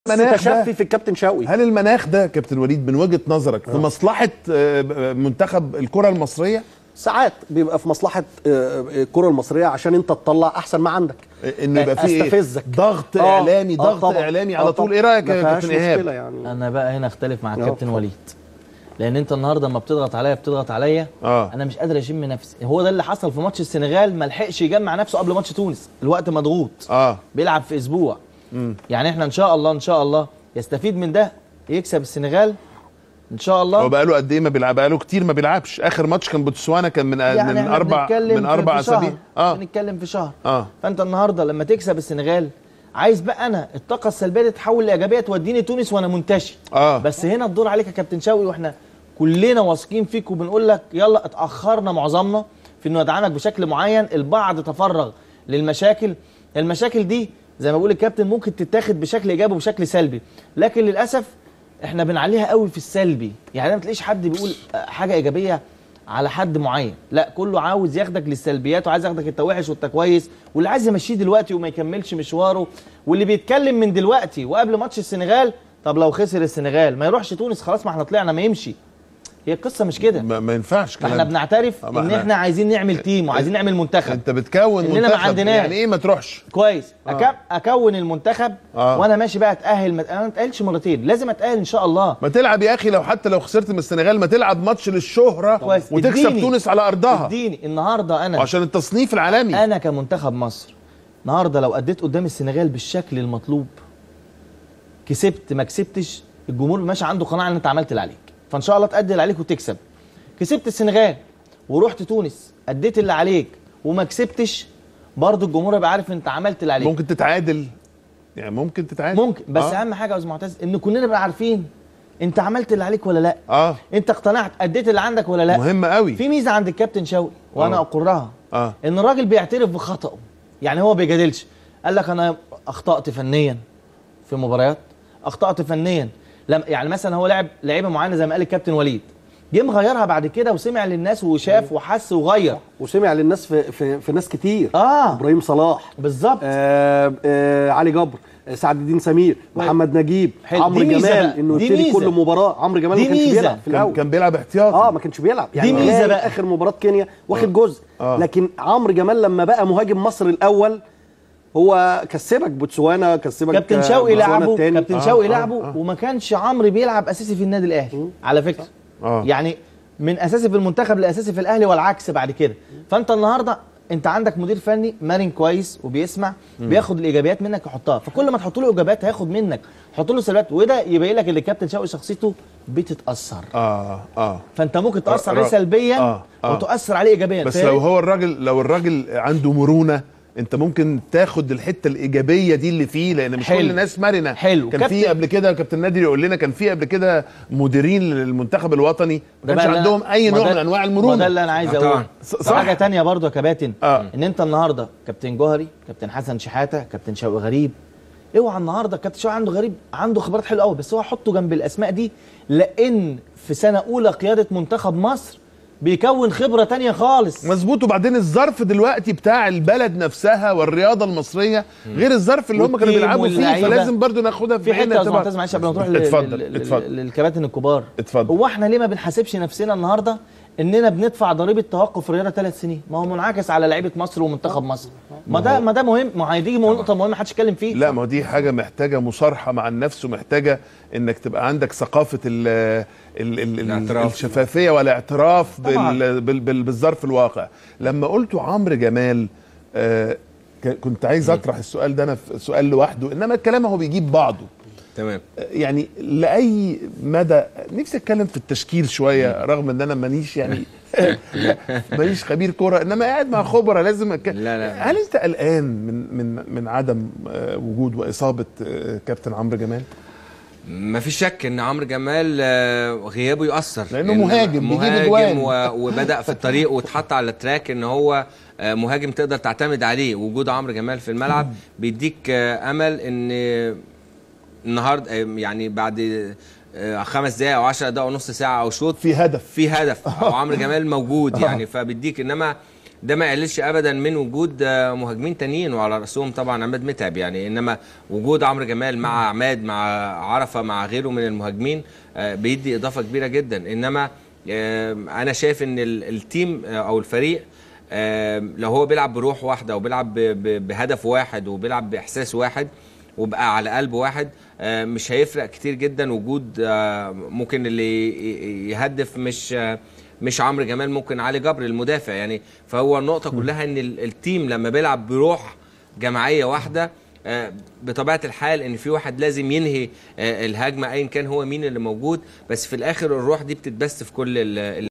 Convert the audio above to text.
المناخ ده- تشفي في الكابتن شوقي هل المناخ ده كابتن وليد من وجهه نظرك في مصلحه آه، منتخب الكره المصريه ساعات بيبقى في مصلحه آه، الكره المصريه عشان انت تطلع احسن ما عندك انه يبقى في استفزك ضغط آه، اعلامي آه ضغط طبعاً. اعلامي آه على طول طبعاً. ايه رايك ما يا فيهاش كابتن ايهاب مشكلة يعني انا بقى هنا اختلف مع آه، كابتن اتفضل. وليد لان انت النهارده لما بتضغط عليا بتضغط عليا اه انا مش قادر اشم نفسي هو ده اللي حصل في ماتش السنغال ما لحقش يجمع نفسه قبل ماتش تونس الوقت مضغوط اه بيلعب في اسبوع يعني احنا ان شاء الله ان شاء الله يستفيد من ده يكسب السنغال ان شاء الله هو بقاله قد ايه ما بيلعب بقاله كتير ما بيلعبش اخر ماتش كان بوتسوانا كان من يعني من احنا اربع بنتكلم من في- اربع في شهر. اسابيع اه بنتكلم في شهر اه فانت النهارده لما تكسب السنغال عايز بقى انا الطاقه السلبيه دي تتحول لايجابيه توديني تونس وانا منتشي اه بس هنا الدور عليك يا كابتن شوقي واحنا كلنا واثقين فيك وبنقول لك يلا اتاخرنا معظمنا في انه ندعمك بشكل معين البعض تفرغ للمشاكل المشاكل دي زي ما بقول الكابتن ممكن تتاخد بشكل ايجابي وبشكل سلبي لكن للاسف احنا بنعليها قوي في السلبي يعني ما تلاقيش حد بيقول آه، حاجه ايجابيه على حد معين لا كله عاوز ياخدك للسلبيات وعايز ياخدك انت وحش وانت كويس واللي عايز يمشيه دلوقتي وما يكملش مشواره واللي بيتكلم من دلوقتي وقبل ماتش السنغال طب لو خسر السنغال ما يروحش تونس خلاص ما احنا طلعنا ما يمشي هي القصه مش كده ما, ما ينفعش ما احنا كلام بنعترف ما ان إحنا- انا عايزين نعمل تيم وعايزين نعمل منتخب انت بتكون إننا ما منتخب عندناش. يعني ايه ما تروحش كويس أكم اكون المنتخب آه. وانا ماشي بقى اتاهل ما انا ما اتاهلش مرتين لازم اتاهل ان شاء الله ما تلعب يا اخي لو حتى لو خسرت من السنغال ما تلعب ماتش للشهره كويس. وتكسب اديني. تونس على ارضها اديني النهارده انا عشان التصنيف العالمي انا كمنتخب مصر النهارده لو اديت قدام السنغال بالشكل المطلوب كسبت ما كسبتش الجمهور ماشي عنده قناعه ان انت عملت اللي عليك فان شاء الله تأدي اللي عليك وتكسب كسبت السنغال ورحت تونس اديت اللي عليك وما كسبتش برضه الجمهور يبقى عارف انت عملت اللي عليك ممكن تتعادل يعني ممكن تتعادل ممكن بس آه. اهم حاجه يا استاذ معتز ان كلنا نبقى عارفين انت عملت اللي عليك ولا لا اه انت اقتنعت اديت اللي عندك ولا لا مهم قوي في ميزه عند الكابتن شوقي وانا آه. اقرها اه ان الراجل بيعترف بخطأه يعني هو بيجادلش قال لك انا اخطأت فنيا في مباريات اخطأت فنيا لم يعني مثلا هو لعب لعيبه معينه زي ما قال الكابتن وليد جه مغيرها بعد كده وسمع للناس وشاف وحس وغير وسمع للناس في في, في ناس كتير اه ابراهيم صلاح بالظبط آه آه علي جبر آه، سعد الدين سمير محمد نجيب حلو. عمرو دي ميزة جمال بقى. انه دي يبتدي ميزة. كل مباراه عمرو جمال دي ما كانش ميزة. بيلعب في كان, الاول كان بيلعب احتياطي اه ما كانش بيلعب يعني ميزة تلاقي بقى. اخر مباراه كينيا واخد جزء آه. لكن عمرو جمال لما بقى مهاجم مصر الاول هو كسبك بوتسوانا كسبك كابتن آه، شوقي بوتسوانا لعبه التاني. كابتن آه، شوقي آه، لعبه آه. وما كانش عمرو بيلعب اساسي في النادي الاهلي على فكره اه يعني من اساسي في المنتخب لاساسي في الاهلي والعكس بعد كده فانت النهارده انت عندك مدير فني مرن كويس وبيسمع بياخد الايجابيات منك يحطها فكل ما تحط له ايجابيات هياخد منك حط له سلبيات وده يبين لك ان الكابتن شوقي شخصيته بتتاثر اه اه فانت ممكن تاثر آه، عليه سلبيا آه، آه. وتاثر عليه ايجابيا بس فاهم؟ لو هو الراجل لو الراجل عنده مرونه انت ممكن تاخد الحته الايجابيه دي اللي فيه لان مش حلو. كل الناس مرنه حلو. كان في كابتن- قبل كده كابتن نادر يقول لنا كان في قبل كده مديرين للمنتخب الوطني ما ده كانش بقى اللي عندهم أنا- اي ما نوع ده- من انواع ما ده المرونه اللي انا عايز آه، اقوله طبعاً. صح. حاجه تانية برضو يا كباتن آه. ان انت النهارده كابتن جوهري كابتن حسن شحاته كابتن شوقي غريب اوعى النهارده كابتن شوقي عنده غريب عنده خبرات حلوه قوي بس هو حطه جنب الاسماء دي لان في سنه اولى قياده منتخب مصر بيكون خبره تانية خالص مظبوط وبعدين الظرف دلوقتي بتاع البلد نفسها والرياضه المصريه غير الظرف اللي هم كانوا والتيم بيلعبوا فيه واللعيبة. فلازم برضو ناخدها في حته عين يا استاذ الاعتبار. معتز معلش قبل ما نروح لل- اتفضل لل- اتفضل للكباتن الكبار اتفضل. هو احنا ليه ما بنحاسبش نفسنا النهارده اننا بندفع ضريبه توقف الرياضه ثلاث سنين ما هو منعكس على لعيبه مصر ومنتخب مصر ما ده ما ده مهم ما هي دي نقطه مهمه محدش يتكلم فيه لا ما هو دي حاجه محتاجه مصارحه مع النفس ومحتاجه انك تبقى عندك ثقافه ال ال ال ال الاعتراف. الشفافيه والاعتراف طبعاً. بال بال بال بالظرف الواقع لما قلتوا عمرو جمال آه ك- كنت عايز اطرح السؤال ده انا في سؤال لوحده انما الكلام هو بيجيب بعضه تمام آه، يعني لاي مدى نفسي اتكلم في التشكيل شويه رغم ان انا مانيش يعني مانيش خبير كوره انما قاعد مع خبراء لازم أك... لا، لا. هل انت قلقان من من من عدم آه، وجود واصابه آه، كابتن عمرو جمال ما في شك ان عمرو جمال آه، غيابه يؤثر لأنه إن- مهاجم، بيجيب مهاجم أجوان. و- وبدا في الطريق واتحط على التراك ان هو آه، مهاجم تقدر تعتمد عليه وجود عمرو جمال في الملعب بيديك آه، امل ان النهارده آه، يعني بعد آه، خمس دقائق او 10 دقائق او نص ساعه او شوط في هدف في هدف او عمرو جمال موجود يعني فبيديك انما ده ما يقللش ابدا من وجود آه، مهاجمين تانيين وعلى راسهم طبعا عماد متعب يعني انما وجود عمرو جمال مع عماد مع عرفه مع غيره من المهاجمين آه، بيدي اضافه كبيره جدا انما آه، انا شايف ان ال- التيم آه، او الفريق آه، لو هو بيلعب بروح واحده وبيلعب ب- ب- بهدف واحد وبيلعب باحساس واحد وبقى على قلب واحد آه، مش هيفرق كتير جدا وجود آه، ممكن اللي ي- يهدف مش آه، مش عمرو جمال ممكن علي جبر المدافع يعني فهو النقطه كلها ان ال- التيم لما بيلعب بروح جماعيه واحده آه، بطبيعه الحال ان في واحد لازم ينهي آه، الهجمه ايا كان هو مين اللي موجود بس في الاخر الروح دي بتتبث في كل ال-